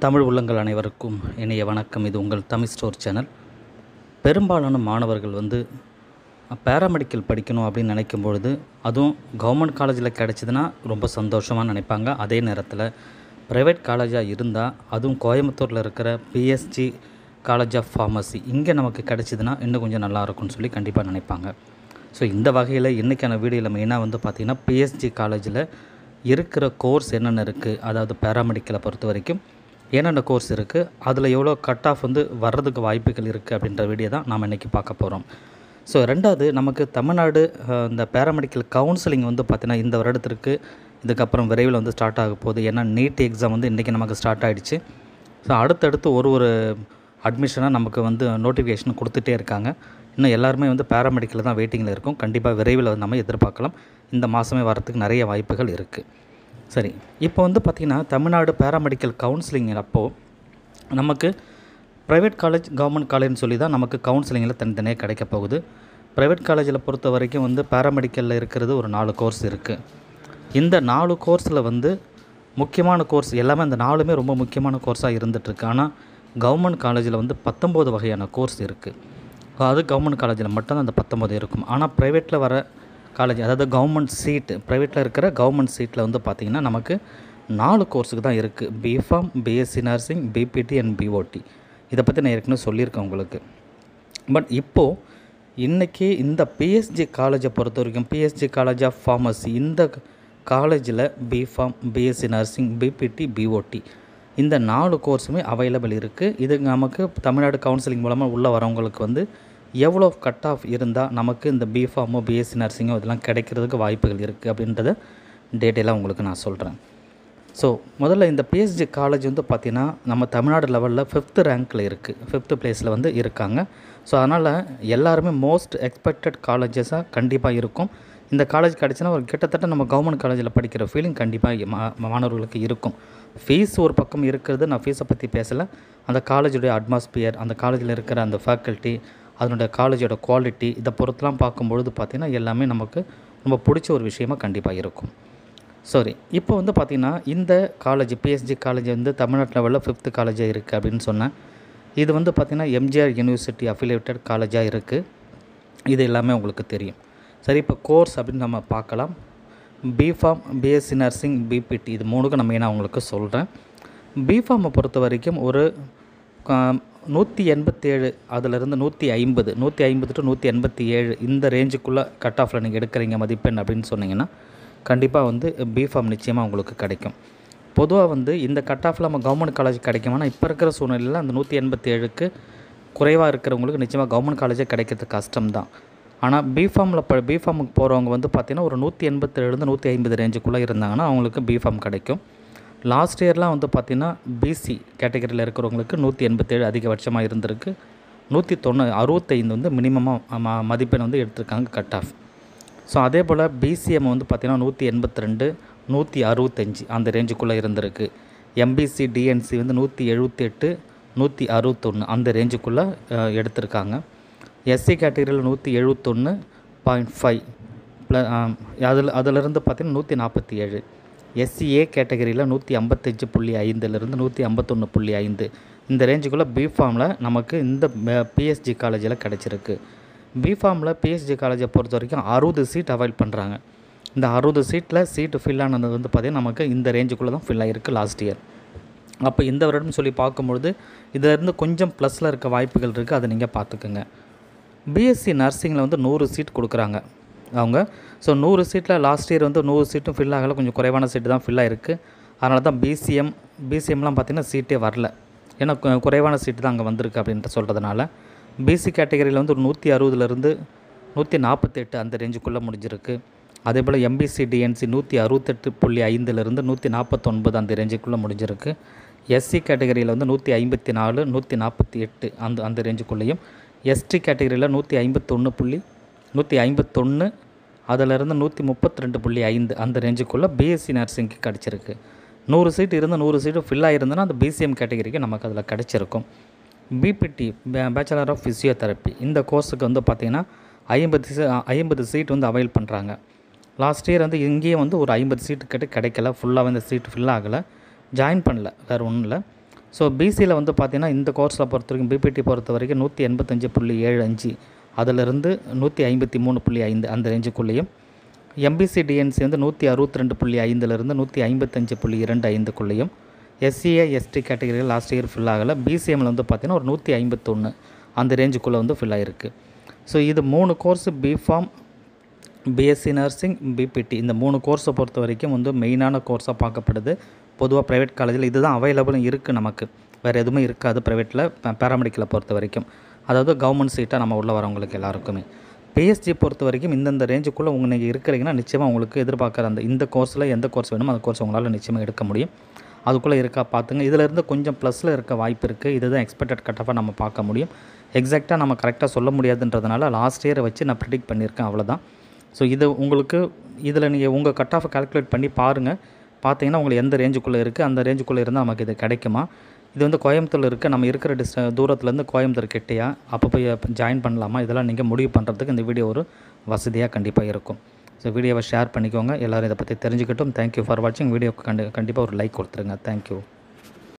தமிழ் உள்ளங்கள் அனைவருக்கும் இனிய வணக்கம் இது உங்கள் தமிழ் ஸ்டோர் சேனல் பெரும்பாலான மாணவர்கள் வந்து பேராமெடிக்கல் படிக்கணும் அப்படின்னு நினைக்கும் பொழுது அதுவும் கவர்மெண்ட் காலேஜில் கிடச்சிதுன்னா ரொம்ப சந்தோஷமாக நினைப்பாங்க அதே நேரத்தில் ப்ரைவேட் காலேஜாக இருந்தால் அதுவும் கோயம்புத்தூரில் இருக்கிற பிஎஸ்ஜி காலேஜ் ஆஃப் ஃபார்மசி இங்கே நமக்கு கிடச்சிதுன்னா இன்னும் கொஞ்சம் நல்லா இருக்கும்னு சொல்லி கண்டிப்பாக நினைப்பாங்க ஸோ இந்த வகையில் இன்றைக்கான வீடியோவில் மெயினாக வந்து பார்த்திங்கன்னா பிஎஸ்ஜி காலேஜில் இருக்கிற கோர்ஸ் என்னென்ன இருக்குது அதாவது பேராமெடிக்கலை பொறுத்த வரைக்கும் என்னென்ன கோர்ஸ் இருக்குது அதில் எவ்வளோ கட் ஆஃப் வந்து வர்றதுக்கு வாய்ப்புகள் இருக்குது அப்படின்ற வீடியோ தான் நாம் இன்றைக்கி பார்க்க போகிறோம் ஸோ ரெண்டாவது நமக்கு தமிழ்நாடு அஹ், இந்த பேராமெடிக்கல் கவுன்சிலிங் வந்து பார்த்திங்கன்னா இந்த வருடத்திற்கு இதுக்கப்புறம் விரைவில் வந்து ஸ்டார்ட் ஆக போகுது ஏன்னா நீட் எக்ஸாம் வந்து இன்றைக்கி நமக்கு ஸ்டார்ட் ஆகிடுச்சு ஸோ அடுத்தடுத்து ஒரு ஒரு அட்மிஷனாக நமக்கு வந்து நோட்டிஃபிகேஷன் கொடுத்துட்டே இருக்காங்க இன்னும் எல்லாருமே வந்து பேராமெடிக்கலில் தான் வெயிட்டிங்கில் இருக்கும் கண்டிப்பாக விரைவில் வந்து நம்ம எதிர்பார்க்கலாம் இந்த மாதமே வரத்துக்கு நிறைய வாய்ப்புகள் இருக்குது சரி இப்போ வந்து பார்த்திங்கன்னா தமிழ்நாடு பேராமெடிக்கல் கவுன்சிலிங் அப்போது நமக்கு ப்ரைவேட் காலேஜ் கவர்மெண்ட் காலேஜ்னு சொல்லி தான் நமக்கு கவுன்சிலிங்கில் தனித்தனியாக கிடைக்க போகுது ப்ரைவேட் காலேஜில் பொறுத்த வரைக்கும் வந்து பேராமெடிக்கலில் இருக்கிறது ஒரு நாலு கோர்ஸ் இருக்குது இந்த நாலு கோர்ஸில் வந்து முக்கியமான கோர்ஸ் எல்லாமே அந்த நாலுமே ரொம்ப முக்கியமான கோர்ஸாக இருந்துகிட்ருக்கு ஆனால் கவர்மெண்ட் காலேஜில் வந்து பத்தொம்போது வகையான கோர்ஸ் இருக்குது அது கவர்மெண்ட் காலேஜில் மட்டும்தான் அந்த பத்தொம்போது இருக்கும் ஆனால் ப்ரைவேட்டில் வர காலேஜ் அதாவது கவர்மெண்ட் சீட்டு ப்ரைவேட்டில் இருக்கிற கவர்மெண்ட் சீட்டில் வந்து பார்த்திங்கன்னா நமக்கு நாலு கோர்ஸுக்கு தான் இருக்குது B Pharm BSc nursing BPT and BOT இதை பற்றி நான் ஏற்கனவே சொல்லியிருக்கேன் உங்களுக்கு பட் இப்போது இன்றைக்கி இந்த பிஎஸ்ஜி காலேஜை பொறுத்த வரைக்கும் பிஎஸ்ஜி காலேஜ் ஆஃப் ஃபார்மசி இந்த காலேஜில் B Pharm BSc nursing BPT BOT இந்த நாலு கோர்ஸுமே அவைலபிள் இருக்குது இது நமக்கு தமிழ்நாடு கவுன்சிலிங் மூலமாக உள்ளே வரவங்களுக்கு வந்து எவ்வளோ கட் ஆஃப் இருந்தால் நமக்கு இந்த பிஃபார்மோ பிஎஸ்சி நர்சிங்கோ இதெல்லாம் கிடைக்கிறதுக்கு வாய்ப்புகள் இருக்குது அப்படின்றத டீட்டெயிலாக உங்களுக்கு நான் சொல்கிறேன் ஸோ முதல்ல இந்த பிஎஸ்ஜி காலேஜ் வந்து பார்த்திங்கன்னா நம்ம தமிழ்நாடு லெவலில் ஃபிஃப்த்து ரேங்க்கில் இருக்குது ஃபிஃப்த்து பிளேஸில் வந்து இருக்காங்க ஸோ அதனால் எல்லாருமே மோஸ்ட் எக்ஸ்பெக்டட் காலேஜஸாக கண்டிப்பாக இருக்கும் இந்த காலேஜ் கிடச்சுன்னா ஒரு கிட்டத்தட்ட நம்ம கவர்மெண்ட் காலேஜில் படிக்கிற ஃபீலிங் கண்டிப்பாக மா மாணவர்களுக்கு இருக்கும் ஃபீஸ் ஒரு பக்கம் இருக்கிறது நான் ஃபீஸை பற்றி பேசலை அந்த காலேஜுடைய அட்மாஸ்பியர் அந்த காலேஜில் இருக்கிற அந்த ஃபேக்கல்ட்டி அதனுடைய காலேஜோட குவாலிட்டி இதை பொறுத்தெலாம் பார்க்கும்பொழுது பார்த்திங்கன்னா எல்லாமே நமக்கு ரொம்ப பிடிச்ச ஒரு விஷயமா கண்டிப்பாக இருக்கும் சாரி இப்போ வந்து பார்த்திங்கன்னா இந்த காலேஜ் பிஎஸ்ஜி காலேஜ் வந்து தமிழ்நாட்டு லெவலில் ஃபிஃப்த்து காலேஜாக இருக்குது அப்படின்னு சொன்னேன் இது வந்து பார்த்திங்கன்னா எம்ஜிஆர் யூனிவர்சிட்டி அஃபிலியேட்டட் காலேஜாக இருக்குது இது எல்லாமே உங்களுக்கு தெரியும் சரி இப்போ கோர்ஸ் அப்படின்னு நம்ம பார்க்கலாம் பிஃபார்ம் பிஎஸ்சி நர்சிங் பிபிடி இது மூணுக்கும் நான் மெயினாக உங்களுக்கு சொல்கிறேன் பிஃபார்மை பொறுத்த வரைக்கும் ஒரு நூற்றி எண்பத்தேழு அதிலிருந்து நூற்றி ஐம்பது நூற்றி ஐம்பது டு நூற்றி எண்பத்தி ஏழு இந்த ரேஞ்சுக்குள்ளே கட் ஆஃபில் நீங்கள் எடுக்கிறீங்க மதிப்பெண் அப்படின்னு சொன்னீங்கன்னா கண்டிப்பாக வந்து பிஃபார்ம் நிச்சயமாக உங்களுக்கு கிடைக்கும் பொதுவாக வந்து இந்த கட் ஆஃபில் நம்ம கவர்மெண்ட் காலேஜ் கிடைக்குமானா இப்போ இருக்கிற சூழ்நிலையில் அந்த நூற்றி எண்பத்தி ஏழுக்கு குறைவாக இருக்கிறவங்களுக்கு நிச்சயமாக கவர்மெண்ட் காலேஜே கிடைக்கிறது கஷ்டம்தான் ஆனால் பிஃபார்மில் ப பிஃபார்முக்கு போகிறவங்க வந்து பார்த்திங்கன்னா ஒரு நூற்றி எண்பத்தேழுலேருந்து நூற்றி ஐம்பது ரேஞ்சுக்குள்ளே இருந்தாங்கன்னா அவங்களுக்கு பிஃபார்ம் கிடைக்கும் லாஸ்ட் இயர்லாம் வந்து பார்த்திங்கன்னா பிசி கேட்டகரியில் இருக்கிறவங்களுக்கு நூற்றி எண்பத்தேழு அதிகபட்சமாக இருந்திருக்கு நூற்றி தொண்ணூ அறுபத்தைந்து வந்து மினிமமாக ம மதிப்பெண் வந்து எடுத்திருக்காங்க கட் ஆஃப் ஸோ அதே போல் பிசிஎம் வந்து பார்த்திங்கன்னா நூற்றி எண்பத்தி ரெண்டு நூற்றி அறுபத்தஞ்சி அந்த ரேஞ்சுக்குள்ளே இருந்திருக்கு எம்பிசி டிஎன்சி வந்து நூற்றி எழுபத்தெட்டு நூற்றி அறுபத்தொன்று அந்த ரேஞ்சுக்குள்ளே எடுத்திருக்காங்க எஸ்சி கேட்டகரியில் நூற்றி எழுபத்தொன்று பாயிண்ட் ஃபைவ் ப்ள அதில் அதிலிருந்து பார்த்திங்கன்னா நூற்றி நாற்பத்தி ஏழு எஸ்சிஏ கேட்டகரியில் நூற்றி ஐம்பத்தஞ்சு புள்ளி ஐந்துலேருந்து நூற்றி ஐம்பத்தொன்று புள்ளி ஐந்து இந்த ரேஞ்சுக்குள்ளே பிஃபார்மில் நமக்கு இந்த பிஎஸ்ஜி காலேஜில் கிடச்சிருக்கு பிஃபார்மில் பிஎஸ்ஜி காலேஜை பொறுத்த வரைக்கும் அறுபது சீட் அவாய்ட் பண்ணுறாங்க இந்த அறுபது சீட்டில் சீட்டு ஃபில் ஆனது வந்து பார்த்திங்கன்னா நமக்கு இந்த ரேஞ்சுக்குள்ளே தான் ஃபில் ஆகிருக்கு லாஸ்ட் இயர் அப்போ இந்த வருடம் சொல்லி பார்க்கும்பொழுது இதிலேருந்து கொஞ்சம் ப்ளஸில் இருக்க வாய்ப்புகள் இருக்குது அதை நீங்கள் பார்த்துக்குங்க பிஎஸ்சி நர்சிங்கில் வந்து நூறு சீட் கொடுக்குறாங்க அவங்க ஸோ நூறு சீட்டில் லாஸ்ட் இயர் வந்து நூறு சீட்டும் ஃபில் ஆகலை கொஞ்சம் குறைவான சீட்டு தான் ஃபில் ஆகிருக்கு அதனால தான் பிசிஎம் பிசிஎம்லாம் பார்த்திங்கன்னா சீட்டே வரல ஏன்னா கு- குறைவான சீட்டு தான் அங்கே வந்திருக்கு அப்படின்ட்டு சொல்கிறதுனால பிசி கேட்டகரியில் வந்து ஒரு நூற்றி அறுபதுலேருந்து நூற்றி நாற்பத்தெட்டு அந்த ரேஞ்சுக்குள்ளே முடிஞ்சிருக்கு அதே போல் எம்பிசி டிஎன்சி நூற்றி அறுபத்தெட்டு புள்ளி ஐந்துலேருந்து நூற்றி நாற்பத்தொன்பது அந்த ரேஞ்சுக்குள்ளே முடிஞ்சிருக்கு எஸ்சி கேட்டகரியில் வந்து நூற்றி ஐம்பத்தி நாலு நூற்றி நாற்பத்தி எட்டு அந்த அந்த ரேஞ்சுக்குள்ளேயும் எஸ்டி கேட்டகரியில் நூற்றி ஐம்பத்தொன்று புள்ளி நூற்றி ஐம்பத்தொன்று அதிலிருந்து நூற்றி முப்பத்தி ரெண்டு புள்ளி ஐந்து அந்த ரேஞ்சுக்குள்ளே பிஎஸ்சி நர்சிங்க்கு கிடச்சிருக்கு நூறு சீட் இருந்து நூறு சீட்டு ஃபில் ஆகிருந்ததுன்னா அந்த பிசிஎம் கேட்டகரிக்கு நமக்கு அதில் கிடச்சிருக்கும் பிபிடி பேச்சுலர் ஆஃப் ஃபிசியோதெரப்பி இந்த கோர்ஸுக்கு வந்து பார்த்திங்கன்னா ஐம்பது ஐம்பது சீட் வந்து அவைல் பண்ணுறாங்க லாஸ்ட் இயர் வந்து இங்கேயும் வந்து ஒரு ஐம்பது சீட்டு கிட்ட கிடைக்கல ஃபுல்லாக வந்து சீட் ஃபில் ஆகலை ஜாயின் பண்ணல வேறு ஒன்றும் இல்லை ஸோ பிசியில் வந்து பார்த்தீங்கன்னா இந்த கோர்ஸில் பொறுத்த வரைக்கும் பிபிடி பொறுத்த வரைக்கும் நூற்றி எண்பத்தஞ்சு புள்ளி ஏழு அஞ்சு அதிலிருந்து நூற்றி ஐம்பத்தி மூணு புள்ளி ஐந்து அந்த ரேஞ்சுக்குள்ளேயும் எம்பிசி டிஎன்சி வந்து நூற்றி அறுபத்தி ரெண்டு புள்ளி ஐந்துலேருந்து நூற்றி ஐம்பத்தஞ்சு புள்ளி இரண்டு ஐந்துக்குள்ளேயும் எஸ்சிஏ எஸ்டி கேட்டகரியில் லாஸ்ட் இயர் ஃபில் ஆகலை பிசிஎம்மில் வந்து பார்த்திங்கன்னா ஒரு நூற்றி ஐம்பத்தொன்று அந்த ரேஞ்சுக்குள்ளே வந்து ஃபில் ஆகிருக்கு ஸோ இது மூணு course B Pharm BSc nursing BPT இந்த மூணு கோர்ஸை பொறுத்த வரைக்கும் வந்து மெயினான கோர்ஸாக பார்க்கப்படுது பொதுவாக ப்ரைவேட் காலேஜில் இதுதான் அவைலபிளும் இருக்குது நமக்கு வேறு எதுவுமே இருக்காது ப்ரைவேட்டில் பேராமெடிக்கலை பொறுத்த வரைக்கும் அதாவது கவர்மெண்ட் சீட்டாக நம்ம உள்ளே வரவங்களுக்கு எல்லாருக்குமே பிஎஸ்ஜி பொறுத்த வரைக்கும் இந்தந்த ரேஞ்சுக்குள்ளே உங்கள் நீங்கள் இருக்கிறீங்கன்னா நிச்சயமாக உங்களுக்கு எதிர்பார்க்குற அந்த இந்த கோர்ஸில் எந்த கோர்ஸ் வேணுமோ அந்த கோர்ஸ் உங்களால் நிச்சயமாக எடுக்க முடியும் அதுக்குள்ளே இருக்கா பார்த்துங்க இதிலேருந்து கொஞ்சம் ப்ளஸில் இருக்க வாய்ப்பு இருக்குது இதுதான் எக்ஸ்பெக்டட் கட்டஃபாக நம்ம பார்க்க முடியும் எக்ஸாக்டாக நம்ம கரெக்டாக சொல்ல முடியாதுன்றதுனால லாஸ்ட் இயரை வச்சு நான் ப்ரிடிக்ட் பண்ணியிருக்கேன் அவ்வளோதான் ஸோ இது உங்களுக்கு இதில் நீங்கள் உங்கள் கட் ஆஃப் கால்குலேட் பண்ணி பாருங்கள் பார்த்தீங்கன்னா உங்களுக்கு எந்த ரேஞ்சுக்குள்ளே இருக்குது அந்த ரேஞ்சுக்குள்ளே இருந்தால் நமக்கு இது கிடைக்குமா இது வந்து கோயம்புத்தூர் இருக்குது நம்ம இருக்கிற டிஸ்ட தூரத்துலேருந்து கோயம்புத்தூர் கிட்டேயா அப்போ போய் ஜாயின் பண்ணலாமா இதெல்லாம் நீங்கள் முடிவு பண்ணுறதுக்கு இந்த வீடியோ ஒரு வசதியாக கண்டிப்பாக இருக்கும் ஸோ வீடியோவை ஷேர் பண்ணிக்கோங்க எல்லோரும் இதை பற்றி தெரிஞ்சுக்கிட்டும் தேங்க்யூ ஃபார் வாட்சிங் வீடியோக்கு கண்டி கண்டிப்பாக ஒரு லைக் கொடுத்துருங்க தேங்க்யூ